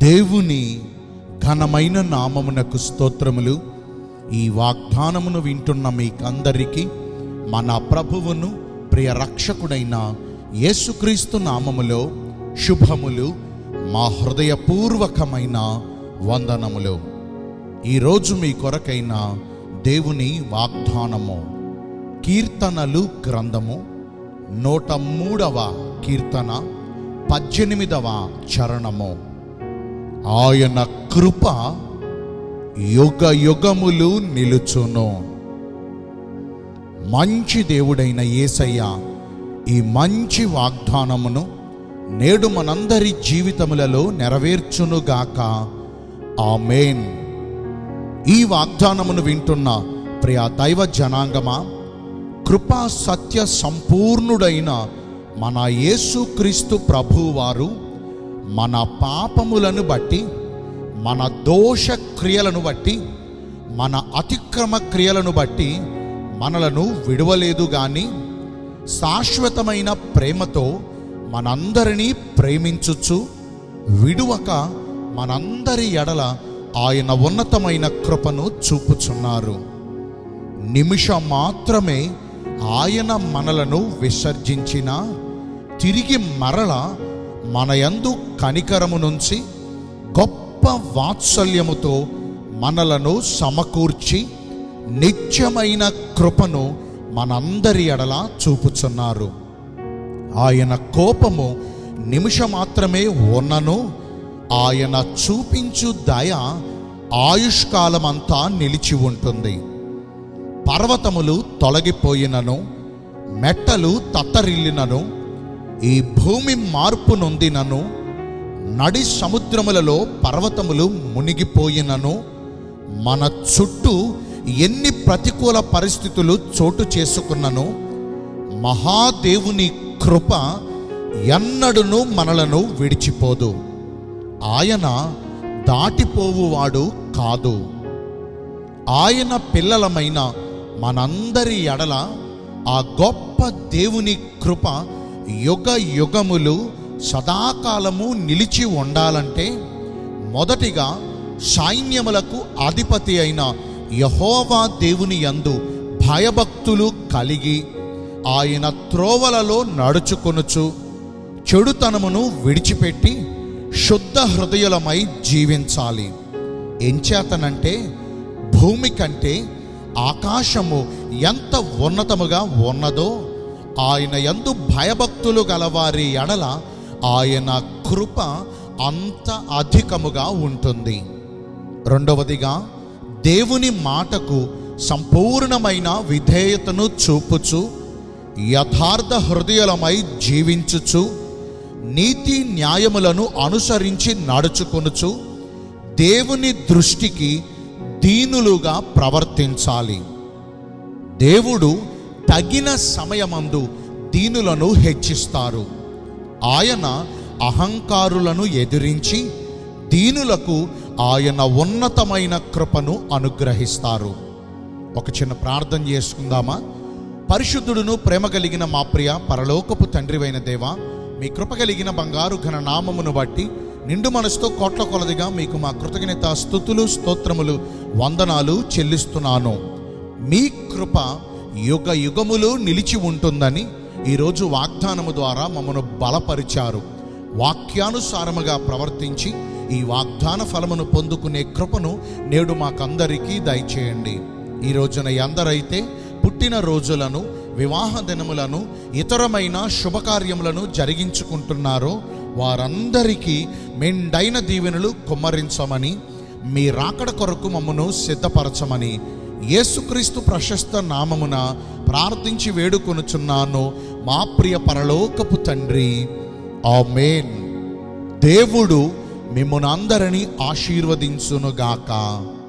దేవుని ఘనమైన నామమునకు స్తోత్రములు ఈ వాగ్దానమును వింటున్న మీకందరికీ మన ప్రభువును ప్రియ రక్షకుడైన యేసుక్రీస్తు నామములో శుభములు మా హృదయపూర్వకమైన వందనములు ఈరోజు మీ కొరకైన దేవుని వాగ్దానము కీర్తనలు గ్రంథము నూట మూడవ కీర్తన పద్దెనిమిదవ చరణము ఆయన కృప యుగ యుగములు నిలుచును మంచి దేవుడైన యేసయ్య ఈ మంచి వాగ్దానమును నేడు మనందరి జీవితములలో నెరవేర్చునుగాక ఆమేన్ ఈ వాగ్దానమును వింటున్న ప్రియ దైవ జనాంగమా కృపా సత్య సంపూర్ణుడైన మన యేసుక్రీస్తు ప్రభువారు మన పాపములను బట్టి మన దోష క్రియలను బట్టి మన అతిక్రమ క్రియలను బట్టి మనలను విడవలేదు గాని శాశ్వతమైన ప్రేమతో మనందరినీ ప్రేమించుచు విడువక మనందరి ఎడల ఆయన ఉన్నతమైన కృపను చూపుచున్నారు నిమిషం మాత్రమే ఆయన మనలను విసర్జించిన తిరిగి మరల మన యందు కనికరము నుంచి గొప్ప వాత్సల్యముతో మనలను సమకూర్చి నిత్యమైన కృపను మనందరి ఎడల చూపుచున్నారు ఆయన కోపము నిమిషం మాత్రమే ఉన్నను ఆయన చూపించు దయ ఆయుష్కాలమంతా నిలిచి ఉంటుంది పర్వతములు తొలగిపోయినను మెట్టలు తత్తరిల్లినను ఈ భూమి మార్పు నొందినను నడి సముద్రములలో పర్వతములు మునిగిపోయినను మన చుట్టూ ఎన్ని ప్రతికూల పరిస్థితులు చోటు చేసుకున్నను మహాదేవుని కృప ఎన్నడును మనలను విడిచిపోదు ఆయన దాటిపోవువాడు కాదు ఆయన పిల్లలమైన మనందరి ఎడల ఆ గొప్ప దేవుని కృప యుగ యుగములు సదాకాలము నిలిచి ఉండాలంటే మొదటిగా సైన్యములకు అధిపతి అయిన యహోవా దేవుని యందు భయభక్తులు కలిగి ఆయన త్రోవలలో నడుచుకొనుచు చెడుతనమును విడిచిపెట్టి శుద్ధ హృదయులమై జీవించాలి ఎంచేతనంటే భూమి కంటే ఆకాశము ఎంత ఉన్నతముగా ఉన్నదో ఆయన ఎందు భయభక్తులు గలవారి ఎడల ఆయన కృప అంత అధికముగా ఉంటుంది రెండవదిగా దేవుని మాటకు సంపూర్ణమైన విధేయతను చూపుచు యథార్థ హృదయలమై జీవించుచు నీతి న్యాయములను అనుసరించి నడుచుకొనుచు దేవుని దృష్టికి దీనులుగా ప్రవర్తించాలి దేవుడు తగిన సమయమందు దీనులను హెచ్చిస్తారు ఆయన అహంకారులను ఎదిరించి దీనులకు ఆయన ఉన్నతమైన కృపను అనుగ్రహిస్తారు ఒక చిన్న ప్రార్థన చేసుకుందామా పరిశుద్ధుడును ప్రేమ కలిగిన మా ప్రియ పరలోకపు తండ్రివైన దేవా మీ కృప కలిగిన బంగారు ఘన నామమును బట్టి నిండు మనసుతో కోట్ల కొలదిగా మీకు మా కృతజ్ఞత స్థుతులు స్తోత్రములు వందనాలు చెల్లిస్తున్నాను మీ కృప యుగ యుగములు నిలిచి ఉంటుందని ఈరోజు వాగ్దానము ద్వారా మమ్మను బలపరిచారు వాక్యానుసారముగా ప్రవర్తించి ఈ వాగ్దాన ఫలమును పొందుకునే కృపను నేడు మాకందరికీ దయచేయండి ఈ రోజున ఎందరైతే పుట్టిన రోజులను వివాహ దినములను ఇతరమైన శుభకార్యములను జరిగించుకుంటున్నారో వారందరికీ మెండైన దీవెనలు కుమ్మరించమని మీ రాకడ కొరకు మమ్మను సిద్ధపరచమని యేసుక్రీస్తు ప్రశస్త నామమున ప్రార్థించి వేడుకొనుచున్నాను మా ప్రియ పరలోకపు తండ్రి ఆమేన్ దేవుడు మిమ్మల్ని అందరినీ ఆశీర్వదించునుగాక